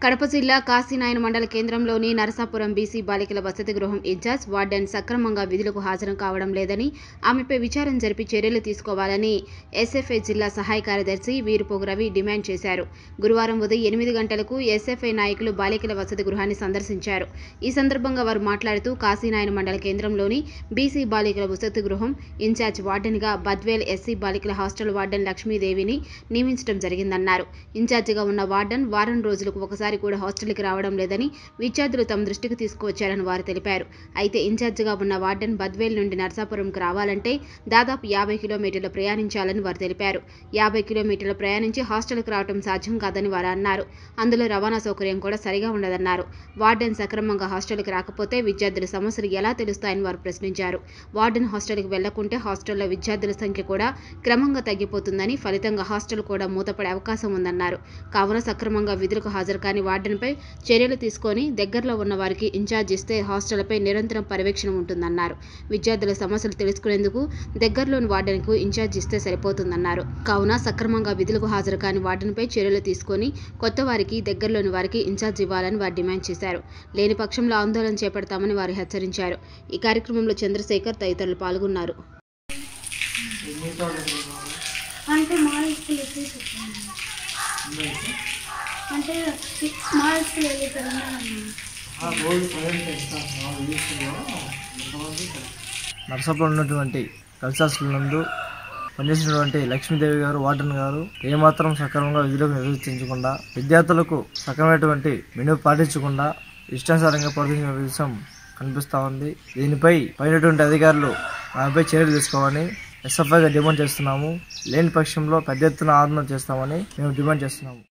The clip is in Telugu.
కడప జిల్లా కాశీనాయన మండల కేంద్రంలోని నరసాపురం బీసీ బాలికల వసతి గృహం ఇన్ఛార్జ్ వార్డెన్ సక్రమంగా విధులకు హాజరు కావడం లేదని ఆమెపై విచారణ జరిపి చర్యలు తీసుకోవాలని ఎస్ఎఫ్ఐ జిల్లా సహాయ కార్యదర్శి వీరుపోగు రవి డిమాండ్ చేశారు గురువారం ఉదయం ఎనిమిది గంటలకు ఎస్ఎఫ్ఐ నాయకులు బాలికల వసతి గృహాన్ని సందర్శించారు ఈ సందర్భంగా వారు మాట్లాడుతూ కాశీనాయన మండల కేంద్రంలోని బీసీ బాలికల వసతి గృహం ఇన్ఛార్జ్ వార్డెన్గా బద్వేల్ ఎస్సీ బాలికల హాస్టల్ వార్డెన్ లక్ష్మీదేవిని నియమించడం జరిగిందన్నారు ఇన్ఛార్జిగా ఉన్న వార్డెన్ వారం రోజులకు ఒకసారి కూడా హాస్టల్కి రావడం లేదని విద్యార్థులు తమ దృష్టికి తీసుకువచ్చారని వారు తెలిపారు అయితే ఇన్ఛార్జిగా ఉన్న వార్డెన్ బద్వేల్ నుండి నర్సాపురంకు రావాలంటే దాదాపు యాభై కిలోమీటర్లు ప్రయాణించాలని వారు తెలిపారు యాభై కిలోమీటర్లు ప్రయాణించి హాస్టల్కి రావడం సాధ్యం కాదని వారు అన్నారు అందులో రవాణా సౌకర్యం కూడా సరిగా ఉండదన్నారు వార్డెన్ సక్రమంగా హాస్టల్కి రాకపోతే విద్యార్థుల సమస్యలు ఎలా తెలుస్తాయని వారు ప్రశ్నించారు వార్డెన్ హాస్టల్కి వెళ్లకుంటే హాస్టల్లో విద్యార్థుల సంఖ్య కూడా క్రమంగా తగ్గిపోతుందని ఫలితంగా హాస్టల్ కూడా మూతపడే అవకాశం ఉందన్నారు కావున సక్రమంగా విధులకు హాజరు కాని వార్డెన్పై చర్యలు తీసుకొని దగ్గరలో ఉన్న వారికి ఇన్ఛార్జ్ ఇస్తే హాస్టళ్లపై నిరంతరం పర్యవేక్షణ ఉంటుందన్నారు విద్యార్థుల సమస్యలు తెలుసుకునేందుకు దగ్గరలోని వార్డెన్కు ఇన్ఛార్జ్ ఇస్తే సరిపోతుందన్నారు కావున సక్రమంగా విధులకు హాజరు కాని వార్డెన్పై చర్యలు తీసుకొని కొత్త వారికి దగ్గరలోని వారికి ఇన్ఛార్జ్ ఇవ్వాలని వారు డిమాండ్ చేశారు లేని పక్షంలో ఆందోళన చేపడతామని వారు హెచ్చరించారు ఈ కార్యక్రమంలో చంద్రశేఖర్ తదితరులు పాల్గొన్నారు అంటే మాల్స్కి వెళ్ళి అంటే మాల్స్కి వెళ్ళి ఇక్కడ ఉన్నాను నరసాపురం ఉన్నటువంటి గర్ల్స్ హాస్టల్ నందు పనిచేసినటువంటి లక్ష్మీదేవి గారు వార్డెన్ గారు ఏమాత్రం సక్రమంగా విధులకు నిర్వర్తించకుండా విద్యార్థులకు సక్రమైనటువంటి మెనూ పాటించకుండా ఇష్టానుసారంగా ప్రవర్తించిన విషయం కనిపిస్తూ ఉంది దీనిపై పైనటువంటి అధికారులు ఆమెపై చర్యలు తీసుకోవాలని ఎస్ఎఫ్ఐగా డిమాండ్ చేస్తున్నాము లేని పక్షంలో పెద్ద ఎత్తున ఆందోళన చేస్తామని మేము డిమాండ్ చేస్తున్నాము